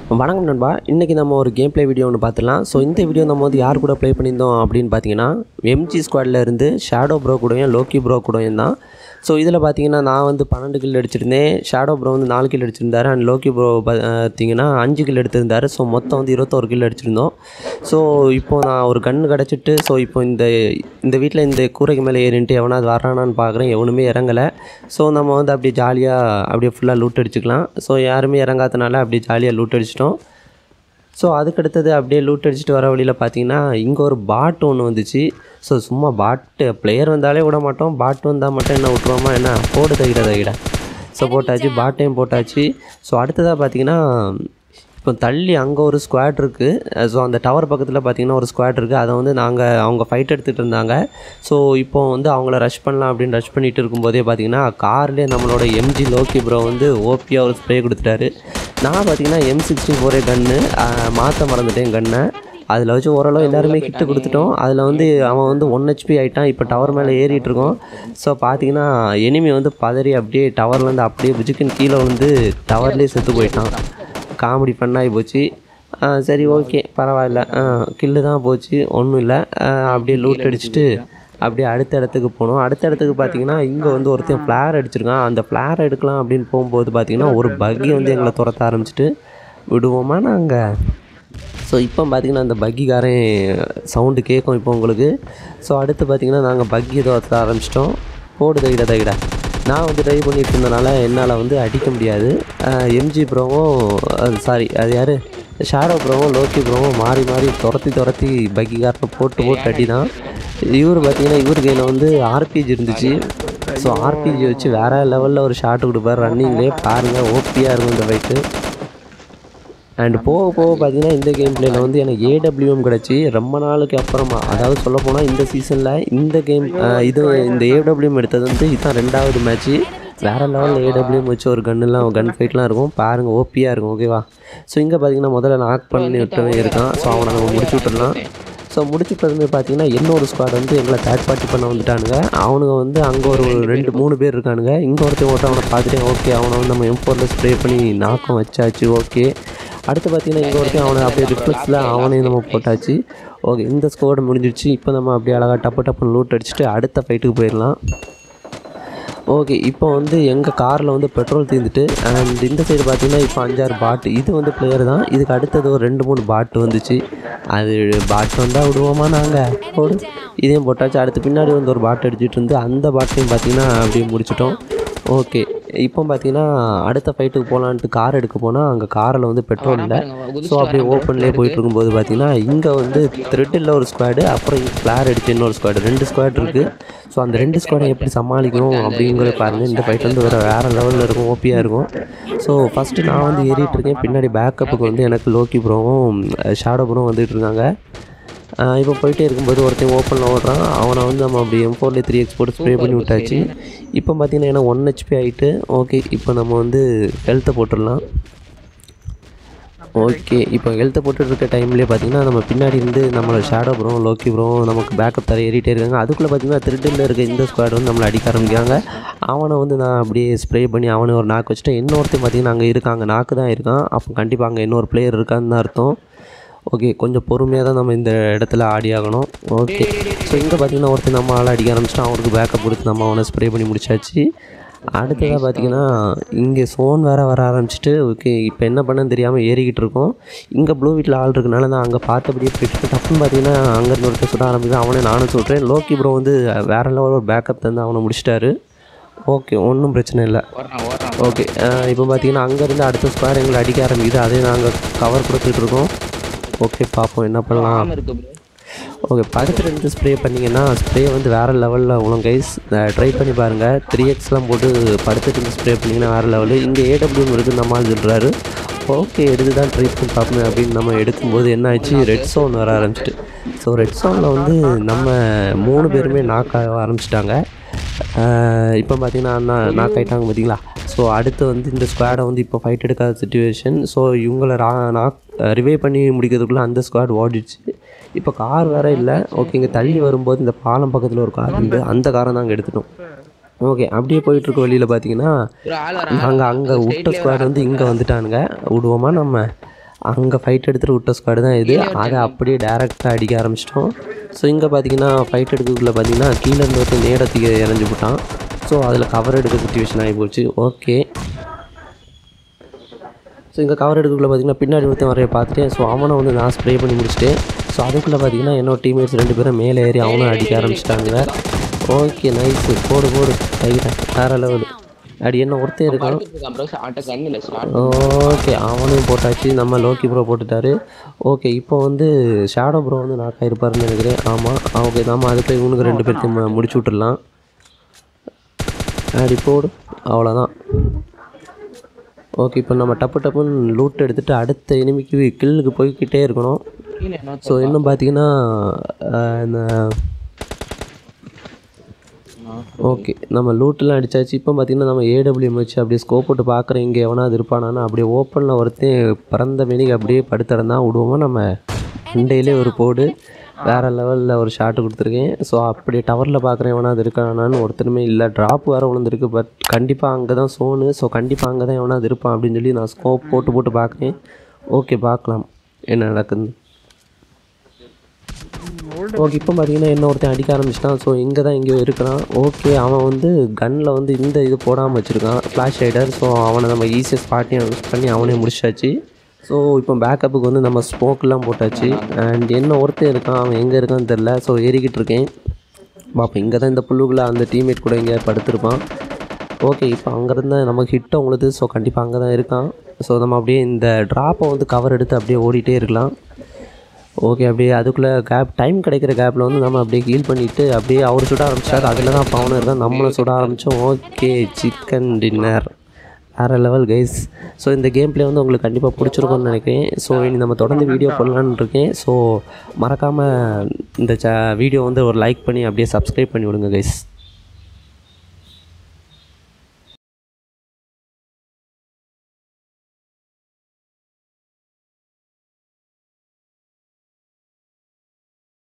வணக்கம் நண்பா இன்றைக்கி நம்ம ஒரு கேம் ப்ளே வீடியோ ஒன்று பார்த்துலாம் ஸோ இந்த வீடியோ நம்ம வந்து யார் கூட ப்ளே பண்ணியிருந்தோம் அப்படின்னு பார்த்தீங்கன்னா எம்ஜி ஸ்குவாடில் இருந்து ஷேடோ ப்ரோ கூடயும் லோக்கி ப்ரோ கூடயும் தான் ஸோ இதில் பார்த்தீங்கன்னா நான் வந்து பன்னெண்டு கில் அடிச்சிருந்தேன் ஷேடோ ப்ரோ வந்து நாலு கில் அடிச்சிருந்தாரு அண்ட் லோக்கி ப்ரோ பார்த்தீங்கன்னா அஞ்சு கில் எடுத்திருந்தாரு ஸோ மொத்தம் வந்து இருபத்தோரு கில் அடிச்சிருந்தோம் ஸோ இப்போ நான் ஒரு கன்று கிடச்சிட்டு ஸோ இப்போ இந்த இந்த வீட்டில் இந்த கூரைக்கு மேலே ஏறின்ட்டு எவனாவது வரானான்னு பார்க்குறேன் எவனுமே இறங்கலை ஸோ நம்ம வந்து அப்படியே ஜாலியாக அப்படியே ஃபுல்லாக லூட் அடிச்சுக்கலாம் ஸோ யாருமே இறங்காதனால அப்படியே ஜாலியாக லூட் அடிச்சிட்டோம் ஸோ அதுக்கடுத்தது அப்படியே லூட் அடிச்சுட்டு வர வழியில் பார்த்தீங்கன்னா இங்கே ஒரு பாட் ஒன்று வந்துச்சு ஸோ சும்மா பாட்டு பிளேயர் வந்தாலே விட மாட்டோம் பாட் வந்தால் மட்டும் என்ன விட்ருவோமா என்ன போடு தகிட தகிட ஸோ போட்டாச்சு பாட்டையும் போட்டாச்சு ஸோ அடுத்ததாக பார்த்தீங்கன்னா இப்போ தள்ளி அங்கே ஒரு ஸ்குவாட் இருக்குது ஸோ அந்த டவர் பக்கத்தில் பார்த்தீங்கன்னா ஒரு ஸ்குவாட் இருக்குது அதை வந்து நாங்கள் அவங்க ஃபைட் எடுத்துகிட்டு இருந்தாங்க ஸோ இப்போ வந்து அவங்கள ரஷ் பண்ணலாம் அப்படின்னு ரஷ் பண்ணிட்டு இருக்கும்போதே பார்த்தீங்கன்னா கார்லேயே நம்மளோட எம்ஜி லோக்கி ப்ரோ வந்து ஓபியாக ஒரு ஸ்ப்ரே கொடுத்துட்டாரு நான் பார்த்தீங்கன்னா எம் சிக்ஸ்டி ஃபோரே கன்று மாற்ற மறந்துட்டேன் கன்னை அதில் வச்சு ஓரளவு எல்லாருமே கிட்ட கொடுத்துட்டோம் அதில் வந்து அவன் வந்து ஒன் ஹெச்பி ஆகிட்டான் இப்போ டவர் மேலே ஏறிட்டு இருக்கோம் ஸோ பார்த்தீங்கன்னா எனிமி வந்து பதறி அப்படியே டவர்லேருந்து அப்படியே புஜுக்குன்னு கீழே வந்து டவர்லேயே செத்து போயிட்டான் காமெடி பண்ணாகி போச்சு ஆ, சரி ஓகே பரவாயில்ல கில்லு தான் போச்சு ஒன்றும் இல்லை அப்படியே லூட் அடிச்சுட்டு அப்படியே அடுத்த இடத்துக்கு போனோம் அடுத்த இடத்துக்கு பார்த்தீங்கன்னா இங்கே வந்து ஒருத்தன் ஃப்ளார் அடிச்சிருக்கான் அந்த ஃப்ளார் எடுக்கலாம் அப்படின்னு போகும்போது பார்த்தீங்கன்னா ஒரு பக்கி வந்து எங்களை துரத்த ஆரம்பிச்சிட்டு விடுவோமா நாங்கள் ஸோ இப்போ பார்த்தீங்கன்னா அந்த பக்கிக்காரன் சவுண்டு கேட்கும் இப்போ உங்களுக்கு ஸோ அடுத்து பார்த்தீங்கன்னா நாங்கள் பக்கி துரத்த ஆரம்பிச்சிட்டோம் போடு தைட தைட நான் வந்து ட்ரைவ் பண்ணிட்டு இருந்தனால என்னால் வந்து அடிக்க முடியாது எம்ஜி ப்ரோவும் அது சாரி அது யார் ஷாரோ ப்ரோவும் லோக்கி ப்ரோவும் மாறி மாறி துரத்தி துரத்தி பக்கிக்காரனை போட்டு போட்டு அடி தான் இவர் பார்த்தீங்கன்னா இவர் கையில் வந்து ஆர்பிஜி இருந்துச்சு ஸோ ஆர்பிஜி வச்சு வேறு லெவலில் ஒரு ஷாட் கொடுப்பார் ரன்னிங்லேயே பாருங்கள் ஓபியாக இருக்கும் இந்த ஃபைட்டு அண்ட் போக போக பார்த்தீங்கன்னா இந்த கேம் பிளேயில் வந்து எனக்கு ஏடபிள்யூஎம் கிடச்சி ரொம்ப நாளுக்கு அப்புறமா அதாவது சொல்ல போனால் இந்த சீசனில் இந்த கேம் இது இந்த ஏடபிள்யூஎம் எடுத்தது வந்து இதுதான் ரெண்டாவது மேட்ச்சு வேறு லெவலில் ஏடபிள்யூஎம் வச்சு ஒரு கன்னுலாம் கன் ஃபைட்லாம் இருக்கும் பாருங்கள் ஓபியாக இருக்கும் ஓகேவா ஸோ இங்கே பார்த்தீங்கன்னா முதல்ல நாக் பண்ணி விட்டவன் இருக்கான் ஸோ அவனை நம்ம முடிச்சு விட்டுடலாம் ஸோ முடிச்சுட்டதுமே பார்த்தீங்கன்னா இன்னொரு ஸ்குவாட் வந்து எங்களை தேர்ட் பார்ட்டி பண்ண வந்துட்டானுங்க அவனுங்க வந்து அங்கே ஒரு ரெண்டு மூணு பேர் இருக்கானுங்க இங்கே ஒருத்தன் ஒருத்தன் அவனை பார்த்துட்டு ஓகே அவனை வந்து நம்ம எம் ஃபோரில் ஸ்ப்ரே பண்ணி நாக்கம் வச்சாச்சு ஓகே அடுத்து பார்த்தீங்கன்னா இங்கே ஒருத்தன் அவனை அப்படியே ரிஃப்ளெக்ஸில் அவனையும் நம்ம போட்டாச்சு ஓகே இந்த ஸ்கோட முடிஞ்சிடுச்சு இப்போ நம்ம அப்படியே அழகாக டப்பு டப்புன்னு லூட் அடிச்சுட்டு அடுத்த ஃபைட்டுக்கு போயிடலாம் ஓகே இப்போ வந்து எங்கள் காரில் வந்து பெட்ரோல் தீர்ந்துட்டு அண்ட் இந்த சைடு பார்த்தீங்கன்னா இப்போ அஞ்சாறு பாட்டு இது வந்து பிளேயர் தான் இதுக்கு அடுத்தது ஒரு ரெண்டு மூணு பாட்டு வந்துச்சு அது பாட்டு வந்தால் விடுவோமா நாங்கள் போடு இதையும் போட்டாச்சு அடுத்து பின்னாடி வந்து ஒரு பாட்டு அடிச்சிட்டு இருந்து அந்த பாட்டையும் பார்த்தீங்கன்னா அப்படியே முடிச்சிட்டோம் ஓகே இப்போ பார்த்தீங்கன்னா அடுத்த ஃபைட்டுக்கு போகலான்ட்டு கார் எடுக்க போனால் அங்கே காரில் வந்து பெட்ரோல் இல்லை ஸோ அப்படியே ஓப்பன்லேயே போயிட்டு இருக்கும்போது பார்த்தீங்கன்னா இங்கே வந்து த்ரெட்டில் ஒரு ஸ்குவாடு அப்புறம் இங்கே ஃப்ளார் அடிச்சு இன்னொரு ஸ்குவாடு ரெண்டு ஸ்குவாட் இருக்குது ஸோ அந்த ரெண்டு ஸ்குவாடை எப்படி சமாளிக்கணும் அப்படிங்கிறத பாருங்கள் இந்த ஃபைட் வந்து வேறு வேறு லெவலில் இருக்கும் ஓபியாக இருக்கும் ஸோ ஃபஸ்ட்டு நான் வந்து ஏறிட்டு இருக்கேன் பின்னாடி பேக்கப்புக்கு வந்து எனக்கு லோக்கி ப்ரோவும் ஷாடோ ப்ரோவும் வந்துட்டு இருக்காங்க ஆஹ் இப்போ போயிட்டே இருக்கும்போது ஒருத்தன் ஓப்பனில் ஓடுறான் அவனை வந்து நம்ம அப்படி எம் ஃபோர்லேயே த்ரீ எக்ஸ் போட்டு ஸ்ப்ரே பண்ணி விட்டாச்சு இப்போ பார்த்தீங்கன்னா ஏன்னா ஒன் ஹெச்பி ஆகிட்டு ஓகே இப்போ நம்ம வந்து ஹெல்த்தை போட்டுடலாம் ஓகே இப்போ ஹெல்த்தை போட்டுட்டு இருக்க டைம்லேயே பார்த்தீங்கன்னா நம்ம பின்னாடி இருந்து நம்மளோட ஷேடோ ப்ரோ லோக்கி ப்ரோ நமக்கு பேக்கப் தர ஏறிட்டே இருக்காங்க அதுக்குள்ளே பார்த்தீங்கன்னா திருட்டில் இருக்க இந்த ஸ்குவாட் வந்து நம்மளை அடிக்க ஆரம்பிக்கிறாங்க அவனை வந்து நான் அப்படியே ஸ்ப்ரே பண்ணி அவனை ஒரு நாக்கு வச்சுட்டேன் இன்னொருத்தன் பார்த்தீங்கன்னா அங்கே இருக்காங்க நாக்கு தான் இருக்கான் அப்போ கண்டிப்பாக அங்கே இன்னொரு பிளேயர் இருக்கான்னு தான் அர்த்தம் ஓகே கொஞ்சம் பொறுமையாக தான் நம்ம இந்த இடத்துல ஆடி ஆகணும் ஓகே ஸோ இங்கே பார்த்தீங்கன்னா ஒருத்தர் நம்ம ஆள் அடிக்க ஆரம்பிச்சிட்டோம் அவருக்கு பேக்கப் கொடுத்து நம்ம அவனை ஸ்ப்ரே பண்ணி முடிச்சாச்சு அடுத்ததாக பார்த்தீங்கன்னா இங்கே சோன் வேறு வர ஆரம்பிச்சிட்டு ஓகே இப்போ என்ன பண்ணன்னு தெரியாமல் ஏறிக்கிட்டு இருக்கோம் இங்கே ப்ளூ வீட்டில் ஆள் இருக்கனால நான் அங்கே பார்த்தபடியே போயிட்டு டப்புன்னு பார்த்தீங்கன்னா அங்கேருந்து ஒருத்தர் சுட ஆரம்பிச்சு அவனே நானும் சொல்கிறேன் லோக்கி ப்ரோ வந்து வேறு லெவலில் ஒரு பேக்கப் தந்து அவனை முடிச்சிட்டாரு ஓகே ஒன்றும் பிரச்சனை இல்லை ஓடுறான் ஓடுறான் ஓகே இப்போ பார்த்தீங்கன்னா அங்கேருந்து அடுத்த ஸ்கொயர் எங்களை அடிக்க ஆரம்பிக்குது அதே நாங்கள் கவர் கொடுத்துட்டு இருக்கோம் ஓகே பார்ப்போம் என்ன பண்ணலாம் ஆமாம் இருக்கு bro. ஓகே பக்கத்தில் இருந்து ஸ்ப்ரே பண்ணிங்கன்னா ஸ்ப்ரே வந்து வேறு லெவலில் உங்களும் கைஸ் ட்ரை பண்ணி பாருங்கள் த்ரீ எக்ஸ்லாம் போட்டு படுத்துட்டு இருந்து ஸ்ப்ரே பண்ணிங்கன்னா வேறு லெவலு இங்கே ஏடபிள்யூம் இருக்குது நம்ம ஆள் சொல்கிறாரு ஓகே எடுத்து தான் ட்ரை பண்ணி பார்ப்போம் அப்படின்னு நம்ம எடுக்கும்போது என்ன ஆச்சு ரெட் சோன் வர ஆரம்பிச்சிட்டு ஸோ ரெட் சோனில் வந்து நம்ம மூணு பேருமே நாக் ஆக ஆரம்பிச்சிட்டாங்க இப்போ பார்த்தீங்கன்னா நான் நாக் ஆகிட்டாங்க பார்த்தீங்களா ஸோ அடுத்து வந்து இந்த ஸ்குவாடை வந்து இப்போ ஃபைட் எடுக்காத சுச்சுவேஷன் ஸோ இவங்கள ரா நாக் ரிவே பண்ணி முடிக்கிறதுக்குள்ளே அந்த ஸ்குவாட் ஓடிடுச்சு இப்போ கார் வேற இல்லை ஓகே இங்கே தள்ளி வரும்போது இந்த பாலம் பக்கத்தில் ஒரு கார் இருந்து அந்த காரை நாங்கள் எடுத்துட்டோம் ஓகே அப்படியே போயிட்டு இருக்க வழியில் பார்த்தீங்கன்னா bro, ஆள் வரான் நாங்கள் அங்கே விட்ட ஸ்குவாட் வந்து இங்கே வந்துட்டானுங்க விடுவோமா நம்ம அங்கே ஃபைட் எடுத்துகிட்டு விட்ட ஸ்குவாடு தான் இது அதை அப்படியே டேரெக்டாக அடிக்க ஆரம்பிச்சிட்டோம் ஸோ இங்கே பார்த்தீங்கன்னா ஃபைட் எடுக்கிறதுக்குள்ள பார்த்தீங்கன்னா கீழே இருந்து வந்து நேரத்துக்கு இறஞ்சி விட்டான் ஸோ அதில் கவர் எடுக்க சுச்சுவேஷன் ஆகி போச்சு ஓகே ஸோ இங்கே கவர் எடுக்கக்குள்ள பார்த்தீங்கன்னா பின்னாடி ஒருத்தன் வரைய பார்த்துட்டேன் ஸோ அவனை வந்து நான் ஸ்ப்ரே பண்ணி முடிச்சிட்டேன் ஸோ அதுக்குள்ளே பார்த்தீங்கன்னா என்னோட டீம்மேட்ஸ் ரெண்டு பேரும் மேலே ஏறி அவனும் அடிக்க ஆரம்பிச்சிட்டாங்க ஓகே நைஸு போடு போடு கையில் வேறு லெவல் அப்படி என்ன ஒருத்தன் இருக்கான் இருக்கான் ப்ரோ ஆட்ட கண்ணில் ஸ்டார்ட் ஓகே அவனையும் போட்டாச்சு நம்ம லோக்கி ப்ரோ போட்டுட்டாரு ஓகே இப்போ வந்து ஷேடோ ப்ரோ வந்து நாக்கா இருப்பாருன்னு நினைக்கிறேன் ஆமாம் ஓகே நம்ம அதுக்குள்ளே இவனுக்கு ரெண்டு பேர்த்தையும் ம- முடிச்சு விட்டுடலாம் அடி போடு அவ்வளோதான் ஓகே இப்போ நம்ம டப்பு டப்புன்னு லூட் எடுத்துகிட்டு அடுத்த எனிமிக்கு கில்லுக்கு போய்க்கிட்டே இருக்கணும் கீழே என்ன ஸோ இன்னும் பார்த்தீங்கன்னா அஹ், இந்த ஓகே நம்ம லூட்டெலாம் அடிச்சாச்சு இப்போ பார்த்தீங்கன்னா நம்ம ஏடபிள்யூஎம் வச்சு அப்படியே ஸ்கோப் போட்டு பார்க்குறேன் இங்கே எவனாவது இருப்பானான்னு அப்படியே ஓப்பனில் ஒருத்தன் பறந்த மேனிக்கு அப்படியே படுத்திறந்தான் விடுவோமா நம்ம அண்டையிலே ஒரு போடு வேறு லெவலில் ஒரு ஷாட்டு கொடுத்துருக்கேன் ஸோ அப்படியே டவரில் பார்க்குறேன் எவனாவது இருக்கானான்னு ஒருத்தருமே இல்லை ட்ராப் வேறு விழுந்திருக்கு பட் கண்டிப்பாக அங்கே தான் சோனு ஸோ கண்டிப்பாக அங்கே தான் எவனாவது இருப்பான் அப்படின்னு சொல்லி நான் ஸ்கோப் போட்டு போட்டு பார்க்குறேன் ஓகே பார்க்கலாம் என்ன நடக்குது ஓகே இப்போ பார்த்தீங்கன்னா என்ன ஒருத்தன் அடிக்க ஆரம்பிச்சிட்டான் ஸோ இங்கே தான் எங்கேயோ இருக்கிறான் ஓகே அவன் வந்து கன்னில் வந்து இந்த இது போடாமல் வச்சுருக்கான் ஃப்ளாஷ் ரைடர் ஸோ அவனை நம்ம ஈஸியாக ஸ்பாட்டையும் யூஸ் பண்ணி அவனே முடிச்சாச்சு ஸோ இப்போ பேக்கப்புக்கு வந்து நம்ம ஸ்மோக்கெலாம் போட்டாச்சு அண்ட் என்ன ஒருத்தன் இருக்கான் அவன் எங்கே இருக்கான்னு தெரில ஸோ ஏறிக்கிட்டு இருக்கேன் பார்ப்போம் இங்கே தான் இந்த புல்லுக்குள்ளே அந்த டீம்மேட் கூட எங்கேயா படுத்திருப்பான் ஓகே இப்போ அங்கேருந்து நமக்கு ஹிட் உங்களுக்கு ஸோ கண்டிப்பாக அங்கே தான் இருக்கான் ஸோ நம்ம அப்படியே இந்த ட்ராப்பை வந்து கவர் எடுத்து அப்படியே ஓடிட்டே இருக்கலாம் ஓகே அப்படியே அதுக்குள்ளே கேப் டைம் கிடைக்கிற கேப்பில் வந்து நம்ம அப்படியே ஹீல் பண்ணிவிட்டு அப்படியே அவர் சுட ஆரம்பிச்சார் அதில் தான் பவுன் இருக்கான் நம்மளும் சுட ஆரம்பித்தோம் ஓகே சிக்கன் டின்னர் வேறு லெவல் கைஸ் ஸோ இந்த கேம் ப்ளே வந்து உங்களுக்கு கண்டிப்பாக பிடிச்சிருக்கும்னு நினைக்கிறேன் ஸோ இனி நம்ம தொடர்ந்து வீடியோ போடலான்னு இருக்கேன் ஸோ மறக்காமல் இந்த ச வீடியோ வந்து ஒரு லைக் பண்ணி அப்படியே சப்ஸ்கிரைப் பண்ணி விடுங்க கைஸ்